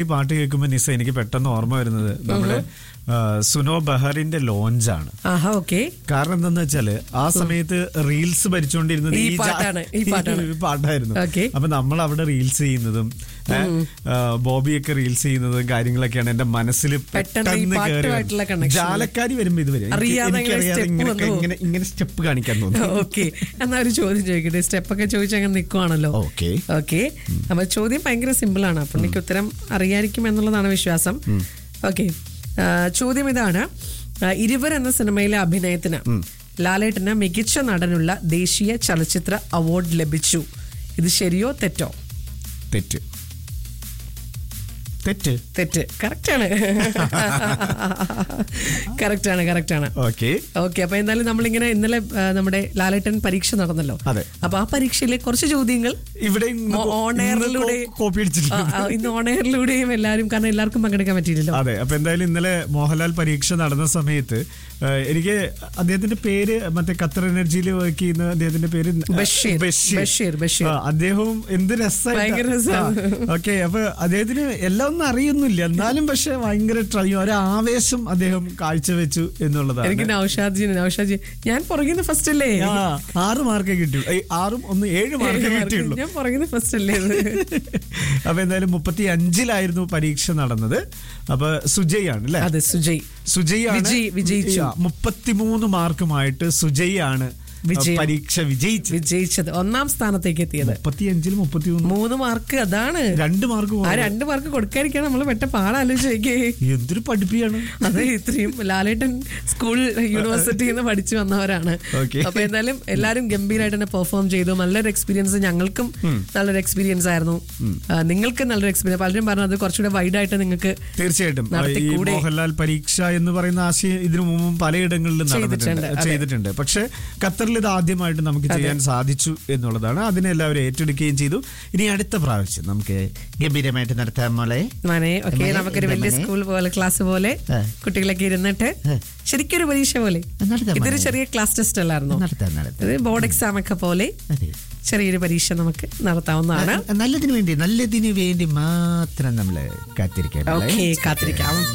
ഈ പാട്ട് കേൾക്കുമ്പോൾ നിസ എനിക്ക് പെട്ടെന്ന് ഓർമ്മ വരുന്നത് നമ്മുടെ ആ, സുനോ ബഹറിന്റെ ലോഞ്ചാണ് ആഹാ ഓക്കെ കാരണം എന്താന്ന് വെച്ചാല് ആ സമയത്ത് റീൽസ് ഭരിച്ചുകൊണ്ടിരുന്നത് ഈ ജാ- പാട്ടാണ്, ഈ പാട്ടാണ്. ഈ പാട്ടായിരുന്നു Okay. അപ്പൊ നമ്മൾ അവിടെ റീൽസ് ചെയ്യുന്നതും ഏ, ആ, ബോബിയൊക്കെ റീൽസ് ചെയ്യുന്നതും കാര്യങ്ങളൊക്കെയാണ് എന്റെ മനസ്സിൽ പെട്ടെന്ന് ഈ പാട്ടുമായിട്ടുള്ള connection. ജാലക്കാരി വരുമ്പോ ഇത് വരും എനിക്ക് അറിയാതെ എനിക്കറിയാതെ ഇങ്ങനെ ഇങ്ങനെ step വന്നു. ഇങ്ങനെ ഇങ്ങനെ സ്റ്റെപ്പ് കാണിക്കാൻ തോന്നുന്നു ഓക്കെ എന്നാ ഒരു ചോദ്യം ചോദിക്കട്ടെ സ്റ്റെപ്പൊക്കെ ചോദിച്ച് അങ്ങനെ നിൽക്കുവാണല്ലോ ഓക്കെ ഓക്കെ അപ്പൊ ചോദ്യം ഭയങ്കര സിമ്പിൾ ആണ് അപ്പൊ എനിക്ക് ഉത്തരം അറിയായിരിക്കും എന്നുള്ളതാണ് വിശ്വാസം ഓക്കെ ചോദ്യം ഇതാണ് ആ, ഇരുവർ എന്ന സിനിമയിലെ അഭിനയത്തിന് ലാലേട്ടന് മികച്ച നടനുള്ള ദേശീയ ചലച്ചിത്ര അവാർഡ് ലഭിച്ചു ഇത് ശരിയോ തെറ്റോ തെറ്റ് തെറ്റ് തെറ്റ് കറക്റ്റ് ആണ് കറക്റ്റ് ആണ് കറക്റ്റ് ആണ് ഓക്കെ ഓക്കെ അപ്പൊ എന്തായാലും നമ്മളിങ്ങനെ ഇന്നലെ ആ, നമ്മുടെ ലാലേട്ടൻ പരീക്ഷ നടന്നല്ലോ അതെ. അപ്പൊ ആ പരീക്ഷയിലെ കുറച്ച് ചോദ്യങ്ങൾ ഇവിടെ ഓൺ എയറിലൂടെ കോപ്പി അടിച്ചിട്ടുണ്ട് ഇന്ന് ഓൺ എയറിലൂടെയും എല്ലാവരും കാരണം എല്ലാവർക്കും പങ്കെടുക്കാൻ പറ്റിയില്ലല്ലോ അതെ അപ്പൊ എന്തായാലും ഇന്നലെ മോഹൻലാൽ പരീക്ഷ നടന്ന സമയത്ത് ആ, എനിക്ക് അദ്ദേഹത്തിന്റെ പേര് മറ്റേ ഖത്തർ എനർജിയിൽ വർക്ക് ചെയ്യുന്ന അദ്ദേഹത്തിന്റെ പേര് ബഷീർ. ബഷീർ, ബഷീർ. ആ, അദ്ദേഹവും എന്ത് ഭയങ്കര രസാണ്. ഓക്കെ അപ്പൊ അദ്ദേഹത്തിന് എല്ലാം ഒന്നും അറിയുന്നില്ല എന്നാലും പക്ഷെ ഭയങ്കര ട്രൈ ഒരു ആവേശം അദ്ദേഹം കാഴ്ചവെച്ചു എന്നുള്ളതാണ് എനിക്ക് നൌഷാദ്ജി നൌഷാദ്ജി ഞാൻ പുറകിന്ന് ഫസ്റ്റ് അല്ലേ ആ, ആറ് മാർക്കേ കിട്ടിയുള്ളൂ ഏയ്, ആറും ഒന്ന് ഏഴ് മാർക്കേ കിട്ടിയുള്ളൂ ഞാൻ പുറകിന്ന് ഫസ്റ്റ് അല്ലേ അപ്പൊ എന്തായാലും മുപ്പത്തി അഞ്ചിലായിരുന്നു പരീക്ഷ നടന്നത് അപ്പൊ സുജയ് ആണ് അല്ലെ അതെ സുജയ് സുജയ് ആണ് വിജയ്- വിജയിച്ചു. മുപ്പത്തിമൂന്ന് മാർക്കുമായിട്ട് സുജയ് ആണ് വിജയം. പരീക്ഷ വിജയിച്ചത് വിജയിച്ചത് ഒന്നാം സ്ഥാനത്തേക്ക് എത്തിയത് മുപ്പത്തി അഞ്ചിൽ മുപ്പത്തിമൂന്ന് മൂന്ന് മാർക്ക് അതാണ് രണ്ട് മാർക്ക് ആ കുറവ്. രണ്ട് മാർക്ക് കൊടുക്കാതിരിക്കാൻ നമ്മൾ പെട്ട പാടാലോചിക്കേ എന്തൊരു പഠിപ്പിയാണ് അത് ഇത്രയും ലാലേട്ടൻ സ്കൂൾ യൂണിവേഴ്സിറ്റിയിൽ നിന്ന് പഠിച്ചു വന്നവരാണ് Okay. അപ്പൊ എന്തായാലും എല്ലാരും ഗംഭീരമായിട്ട് തന്നെ പെർഫോം ചെയ്തു നല്ലൊരു എക്സ്പീരിയൻസ് ഞങ്ങൾക്കും നല്ലൊരു എക്സ്പീരിയൻസ് ആയിരുന്നു ആ, നിങ്ങൾക്ക് നല്ലൊരു എക്സ്പീരിയൻസ് പലരും പറഞ്ഞത് കുറച്ചുകൂടെ വൈഡ് ആയിട്ട് നിങ്ങൾക്ക് തീർച്ചയായിട്ടും നടത്തി ഈ കൂടെ. മോഹൻലാൽ പരീക്ഷ എന്ന് പറയുന്ന ആശയം ഇതിനു മുമ്പും പലയിടങ്ങളിലും നടന്നിട്ടുണ്ട് ചെയ്തിട്ടുണ്ട്, അതെ. ചെയ്തിട്ടുണ്ട് പക്ഷെ ഖത്തറിൽ ഇത് ആദ്യമായിട്ട് നമുക്ക് ചെയ്യാൻ സാധിച്ചു എന്നുള്ളതാണ് അതിനെ എല്ലാവരും ഏറ്റെടുക്കുകയും ചെയ്തു ഇനി അടുത്ത പ്രാവശ്യം നമുക്ക് ഗംഭീരമായിട്ട് നടത്താൻ മോളെ മനെ ഓക്കെ മനെ, നമുക്കൊരു എന്താ വലിയ മനെ? സ്കൂൾ പോലെ ക്ലാസ് പോലെ ആ. കുട്ടികളൊക്കെ ഇരുന്നിട്ട് ആ. ശരിക്കൊരു പരീക്ഷ പോലെ നടത്താം ഇതൊരു മനെ. ചെറിയ ക്ലാസ് ടെസ്റ്റ് അല്ലായിരുന്നോ നടത്താം നടത്താം ഇത് ബോർഡ് എക്സാം ഒക്കെ പോലെ അതെ ചെറിയൊരു പരീക്ഷ നമുക്ക് നടത്താവുന്നതാണ് നല്ലതിന് വേണ്ടി നല്ലതിന് വേണ്ടി മാത്രം നമ്മൾ കാത്തിരിക്കാൻ ഓക്കെ കാത്തിരിക്കാം